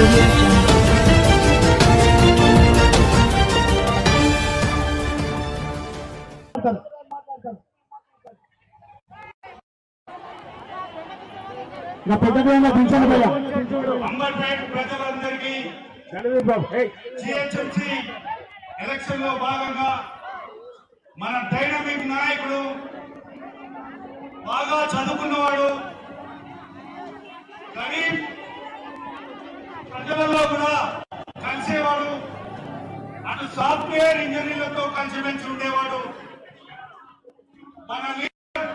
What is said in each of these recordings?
audio jungle. నా పెద్ద పిల్లలు పిలిచాను భయ్యా అంబర్పేట ప్రజలందరికీ జిహెచ్ఎంసి ఎలక్షన్ లో భాగంగా మన డైనమిక్ నాయకుడు బాగా చదువుకున్నవాడు గరీబ్ ప్రజలలో కూడా కలిసేవాడు అటు సాఫ్ట్వేర్ ఇంజనీర్లతో కలిసిమెలిసి ఉండేవాడు మన లీడర్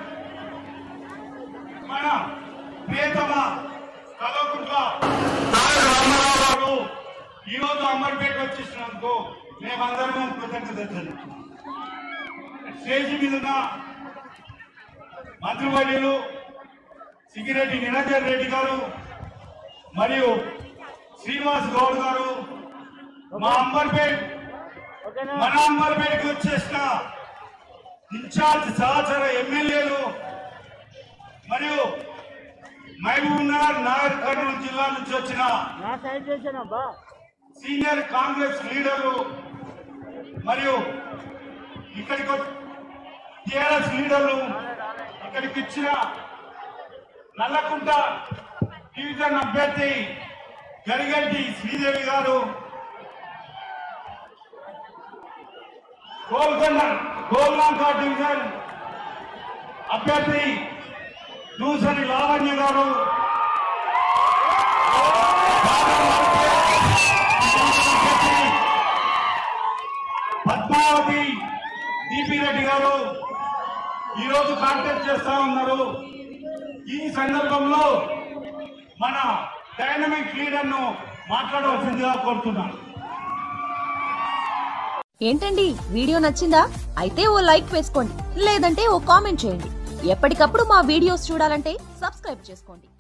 మన ప్రియతమ కలవకుంట్ల తారక రామారావు గారు ఈ రోజు అమర్పేట వచ్చేసినందుకు మేమందరం కృతజ్ఞత స్టేజి మీద ఉన్న మంత్రివర్యులు సిగిరెడ్డి నిరంజన్ రెడ్డి గారు మరియు శ్రీనివాస్ గౌడ్ గారు మా అంబర్పేట్ మన అంబర్పేటకి వచ్చేసిన ఇన్ఛార్జ్ సహచర ఎమ్మెల్యేలు మరియు మహబూబ్ నగర్ నాగర్ కర్నూలు జిల్లా నుంచి వచ్చిన సీనియర్ కాంగ్రెస్ లీడర్లు మరియు ఇక్కడికి టిఆర్ఎస్ లీడర్లు ఇక్కడికి ఇచ్చిన నల్లకుంట డివిజన్ అభ్యర్థి గరిగంటి శ్రీదేవి గారు గోల్కొండ గోల్నాంక డివిజన్ అభ్యర్థి దూసరి లావణ్య గారు పద్మావతి డిపి రెడ్డి గారు ఈరోజు కాంటాక్ట్ చేస్తా ఉన్నారు ఈ సందర్భంలో మన డైనమిక్ లీడర్ ను మాట్లాడవలసిందిగా కోరుతున్నాను ఏంటండి వీడియో నచ్చిందా అయితే ఓ లైక్ వేసుకోండి లేదంటే ఓ కామెంట్ చేయండి ఎప్పటికప్పుడు మా వీడియోస్ చూడాలంటే సబ్స్క్రైబ్ చేసుకోండి